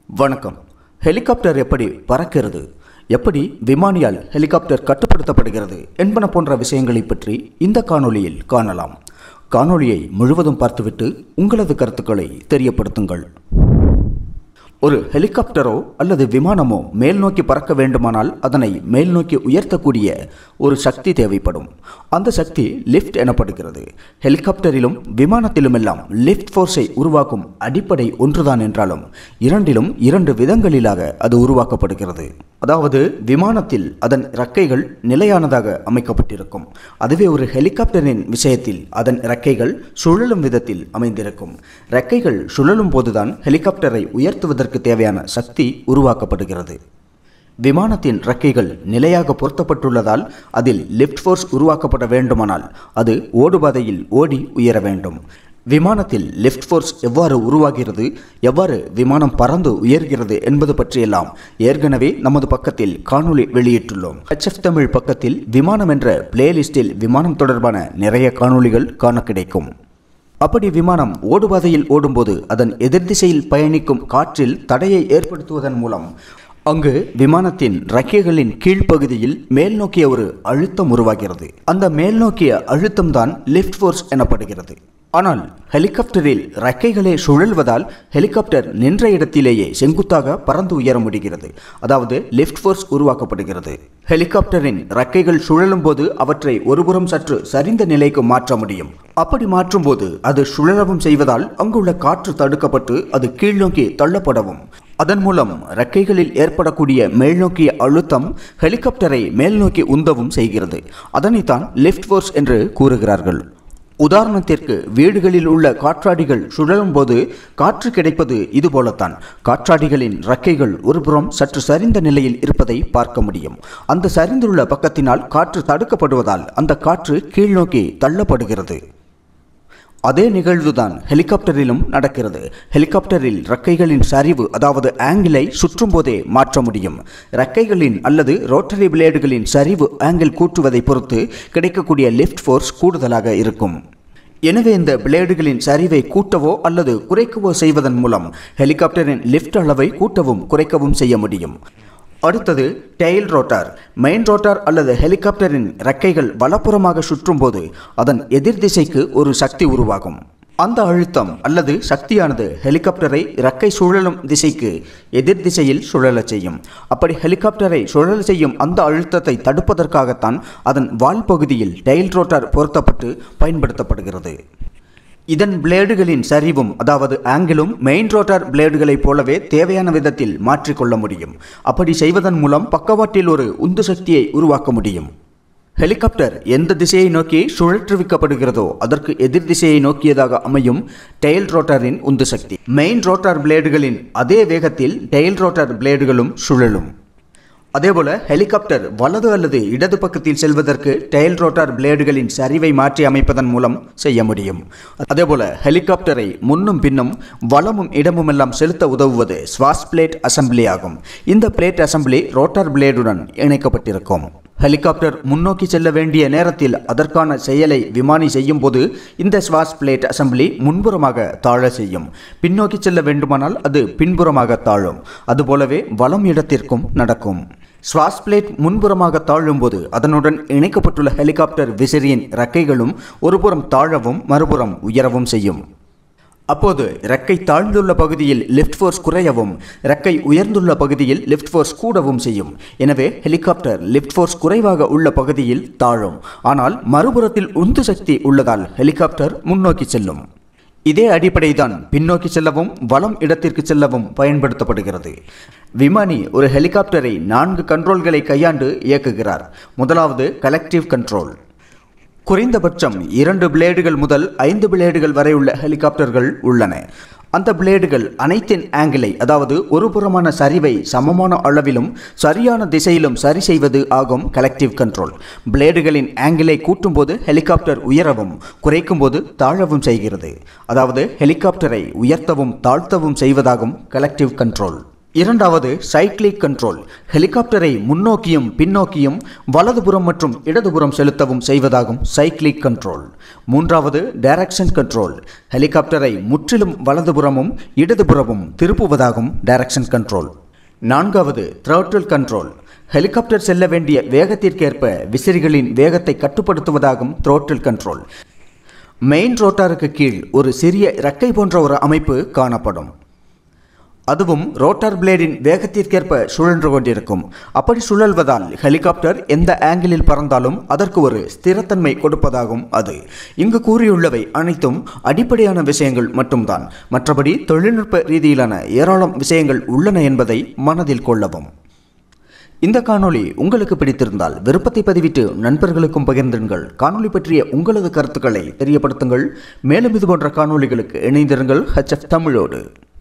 வணக்கம் ஹெலிகாப்டர் எப்படி பறக்கிறது எப்படி விமானியால் ஹெலிகாப்டர் கட்டுப்படுத்தப்படுகிறது என்பன போன்ற விடயங்களை பற்றி இந்த காணொளியில் காணலாம் காணொளியை முழுவதும் பார்த்துவிட்டு உங்களது கருத்துக்களை தெரியப்படுத்துங்கள் ஒரு ஹெலிகாப்டரோ அல்லது விமானமோ மேல் நோக்கி பறக்க வேண்டுமானால் அதனை மேல் நோக்கி உயர்த்தக்கூடிய ஒரு சக்தி தேவைப்படும் அந்த சக்தி லிஃப்ட் எனப்படுகிறது ஹெலிகாப்டரிலும் விமானத்திலும் எல்லாம் லிஃப்ட் ஃபோர்ஸை உருவாக்கும் அடிப்படை ஒன்றுதான் என்றாலும் இரண்டிலும் இரண்டு விதங்களிலாக அது உருவாக்கப்படுகிறது அதாவது விமானத்தில் அதன் இறக்கைகள் நிலையானதாக அமைக்கப்பட்டிருக்கும் அதுவே ஒரு ஹெலிகாப்டரின் விஷயத்தில் அதன் இறக்கைகள் சுழலும் விதத்தில் அமைந்திருக்கும் இறக்கைகள் சுழலும் போதுதான் ஹெலிகாப்டரை உயர்த்துவதற்கு தேவையான சக்தி உருவாக்கப்படுகிறது விமானத்தின் இறக்கைகள் நிலையாக பொருத்தப்பட்டுள்ளதால் அதில் லிஃப்ட் ஃபோர்ஸ் உருவாக்கப்பட வேண்டுமானால் அது ஓடுபாதையில் ஓடி உயர வேண்டும் விமானத்தில் லிஃப்ட் ஃபோர்ஸ் எவ்வாறு உருவாகிறது எவ்வாறு விமானம் பறந்து உயர்கிறது என்பது பற்றியெல்லாம் ஏற்கனவே நமது பக்கத்தில் காணொளி வெளியிட்டுள்ளோம் ஹெச்எஃப் தமிழ் பக்கத்தில் விமானம் என்ற பிளேலிஸ்டில் விமானம் தொடர்பான நிறைய காணொளிகள் காண கிடைக்கும் அப்படி விமானம் ஓடுபாதையில் ஓடும்போது அதன் எதிர் திசையில் பயணிக்கும் காற்றில் தடையை ஏற்படுத்துவதன் மூலம் அங்கு விமானத்தின் ரெக்கைகளின் கீழ்ப்பகுதியில் மேல் நோக்கிய ஒரு அழுத்தம் உருவாகிறது அந்த மேல் நோக்கிய அழுத்தம் தான் லிஃப்ட் ஃபோர்ஸ் எனப்படுகிறது ஆனால் ஹெலிகாப்டரில் ரெக்கைகளே சுழல்வதால் ஹெலிகாப்டர் நின்ற இடத்திலேயே செங்குத்தாக பறந்து உயர முடிகிறது அதாவது லிஃப்ட் ஃபோர்ஸ் உருவாக்கப்படுகிறது ஹெலிகாப்டரின் ரெக்கைகள் சுழலும் போது அவற்றை ஒருபுறம் சற்று சரிந்த நிலைக்கு மாற்ற முடியும் அப்படி மாற்றும் போது அது சுழலவும் செய்வதால் அங்குள்ள காற்று தடுக்கப்பட்டு அது கீழ்நோக்கி தள்ளப்படவும் அதன் மூலம் ரெக்கைகளில் ஏற்படக்கூடிய மேல்நோக்கிய அழுத்தம் ஹெலிகாப்டரை மேல்நோக்கி உந்தவும் செய்கிறது அதனைத்தான் லிஃப்ட் ஃபோர்ஸ் என்று கூறுகிறார்கள் உதாரணத்திற்கு வீடுகளில் உள்ள காற்றாடிகள் சுழலும் போது காற்று கிடைப்பது இது போலத்தான் காற்றாடிகளின் ரெக்கைகள் ஒருபுறம் சற்று சரிந்த நிலையில் இருப்பதை பார்க்க முடியும் அந்த சரிந்துள்ள பக்கத்தினால் காற்று தடுக்கப்படுவதால் அந்த காற்று கீழ்நோக்கி தள்ளப்படுகிறது அதே நிகழ்வுதான் ஹெலிகாப்டரிலும் நடக்கிறது ஹெலிகாப்டரில் ரெக்கைகளின் சரிவு அதாவது ஆங்கிளை சுற்றும் போதே மாற்ற முடியும் ரெக்கைகளின் அல்லது ரோட்டரி பிளேடுகளின் சரிவு ஆங்கிள் கூட்டுவதை பொறுத்து கிடைக்கக்கூடிய லிஃப்ட் ஃபோர்ஸ் கூடுதலாக இருக்கும் எனவே இந்த பிளேடுகளின் சரிவை கூட்டவோ அல்லது குறைக்கவோ செய்வதன் மூலம் ஹெலிகாப்டரின் லிஃப்ட் அளவை கூட்டவும் குறைக்கவும் செய்ய முடியும் அடுத்தது டெயில் ரோட்டார் மெயின் ரோட்டார் அல்லது ஹெலிகாப்டரின் ரெக்கைகள் வலப்புறமாக சுற்றும் போது அதன் எதிர் திசைக்கு ஒரு சக்தி உருவாகும் அந்த அழுத்தம் அல்லது சக்தியானது ஹெலிகாப்டரை இறக்கை சுழலும் திசைக்கு எதிர் திசையில் சுழலச் செய்யும் அப்படி ஹெலிகாப்டரை சுழல செய்யும் அந்த அழுத்தத்தை தடுப்பதற்காகத்தான் அதன் வால் பகுதியில் டெயில் ரோட்டார் பொருத்தப்பட்டு பயன்படுத்தப்படுகிறது இதன் பிளேடுகளின் சரிவும் அதாவது ஆங்கிளும் மெயின் ரோட்டார் பிளேடுகளைப் போலவே தேவையான விதத்தில் மாற்றிக்கொள்ள முடியும் அப்படி செய்வதன் மூலம் பக்கவாட்டில் ஒரு உந்து சக்தியை உருவாக்க முடியும் ஹெலிகாப்டர் எந்த திசையை நோக்கி சுழற்றுவிக்கப்படுகிறதோ அதற்கு எதிர் திசையை நோக்கியதாக அமையும் டெயில் ரோட்டாரின் உந்து சக்தி மெயின் ரோட்டார் பிளேடுகளின் அதே வேகத்தில் டெயில் ரோட்டார் பிளேடுகளும் சுழலும் அதேபோல ஹெலிகாப்டர் வலது அல்லது இடது பக்கத்தில் செல்வதற்கு டெயில் ரோட்டார் பிளேடுகளின் சரிவை மாற்றி அமைப்பதன் மூலம் செய்ய முடியும் அதேபோல ஹெலிகாப்டரை முன்னும் பின்னும் வலமும் இடமும் எல்லாம் செலுத்த உதவுவது ஸ்வாஸ் பிளேட் அசம்பிளி ஆகும் இந்த பிளேட் அசம்பிளி ரோட்டார் பிளேடுடன் இணைக்கப்பட்டிருக்கும் ஹெலிகாப்டர் முன்னோக்கி செல்ல வேண்டிய நேரத்தில் அதற்கான செயலை விமானி செய்யும் போது இந்த ஸ்வாஸ் பிளேட் அசம்பிளி முன்புறமாக தாழ செய்யும் பின்னோக்கி செல்ல வேண்டுமானால் அது பின்புறமாக தாழும் அதுபோலவே வலம் இடத்திற்கும் நடக்கும் ஸ்வாஸ் பிளேட் முன்புறமாக தாழும்போது அதனுடன் இணைக்கப்பட்டுள்ள ஹெலிகாப்டர் விசிறியின் ரெக்கைகளும் ஒருபுறம் தாழவும் மறுபுறம் உயரவும் செய்யும் அப்போது ரெக்கை தாழ்ந்துள்ள பகுதியில் லிஃப்ட் ஃபோர்ஸ் குறையவும் ரெக்கை உயர்ந்துள்ள பகுதியில் லிஃப்ட் ஃபோர்ஸ் கூடவும் செய்யும் எனவே ஹெலிகாப்டர் லிஃப்ட் ஃபோர்ஸ் குறைவாக உள்ள பகுதியில் தாழும் ஆனால் மறுபுறத்தில் உந்து சக்தி உள்ளதால் ஹெலிகாப்டர் முன்னோக்கி செல்லும் இதே அடிப்படைதான் பின்னோக்கி செல்லவும் வலம் இடத்திற்கு செல்லவும் பயன்படுத்தப்படுகிறது விமானி ஒரு ஹெலிகாப்டரை நான்கு கண்ட்ரோல்களை கையாண்டு இயக்குகிறார் முதலாவது கலெக்டிவ் கண்ட்ரோல் குறைந்தபட்சம் இரண்டு பிளேடுகள் முதல் ஐந்து பிளேடுகள் வரை உள்ள ஹெலிகாப்டர்கள் உள்ளன அந்த பிளேடுகள் அனைத்தின் ஆங்கிளை அதாவது ஒருபுறமான சரிவை சமமான அளவிலும் சரியான திசையிலும் சரி செய்வது ஆகும் கலெக்டிவ் கண்ட்ரோல் பிளேடுகளின் ஆங்கிளை கூட்டும்போது ஹெலிகாப்டர் உயரவும் குறைக்கும் போது தாழவும் செய்கிறது அதாவது ஹெலிகாப்டரை உயர்த்தவும் தாழ்த்தவும் செய்வதாகும் கலெக்டிவ் கண்ட்ரோல் இரண்டாவது சைக்ளிக் கண்ட்ரோல் ஹெலிகாப்டரை முன்னோக்கியும் பின்னோக்கியும் வலதுபுறம் மற்றும் இடதுபுறம் செலுத்தவும் செய்வதாகும் சைக்ளிக் கண்ட்ரோல் மூன்றாவது டைரக்ஷன் கண்ட்ரோல் ஹெலிகாப்டரை முற்றிலும் வலதுபுறமும் இடதுபுறமும் திருப்புவதாகும் டைரக்ஷன் கண்ட்ரோல் நான்காவது த்ரோட்டில் கண்ட்ரோல் ஹெலிகாப்டர் செல்ல வேண்டிய வேகத்திற்கேற்ப விசிறிகளின் வேகத்தை கட்டுப்படுத்துவதாகும் த்ரோட்டில் கண்ட்ரோல் மெயின் ரோட்டாருக்கு கீழ் ஒரு சிறிய இறக்கை போன்ற ஒரு அமைப்பு காணப்படும் அதுவும் ரோட்டார் பிளேடின் வேகத்திற்கேற்ப சுழன்று கொண்டிருக்கும் அப்படி சுழல்வதால் ஹெலிகாப்டர் எந்த ஆங்கிளில் பறந்தாலும் அதற்கு ஒரு ஸ்திரத்தன்மை கொடுப்பதாகும் அது இங்கு கூறியுள்ளவை அனைத்தும் அடிப்படையான விஷயங்கள் மட்டும்தான் மற்றபடி தொழில்நுட்ப ரீதியிலான ஏராளம் விஷயங்கள் உள்ளன என்பதை மனதில் கொள்ளவும் இந்த காணொளி உங்களுக்கு பிடித்திருந்தால் விருப்பத்தை பதிவிட்டு நண்பர்களுக்கும் பகிர்ந்திருங்கள் காணொளி பற்றிய உங்களது கருத்துக்களை தெரியப்படுத்துங்கள் மேலும் இது போன்ற காணொளிகளுக்கு இணைந்திருங்கள் ஹச்எஃப் தமிழோடு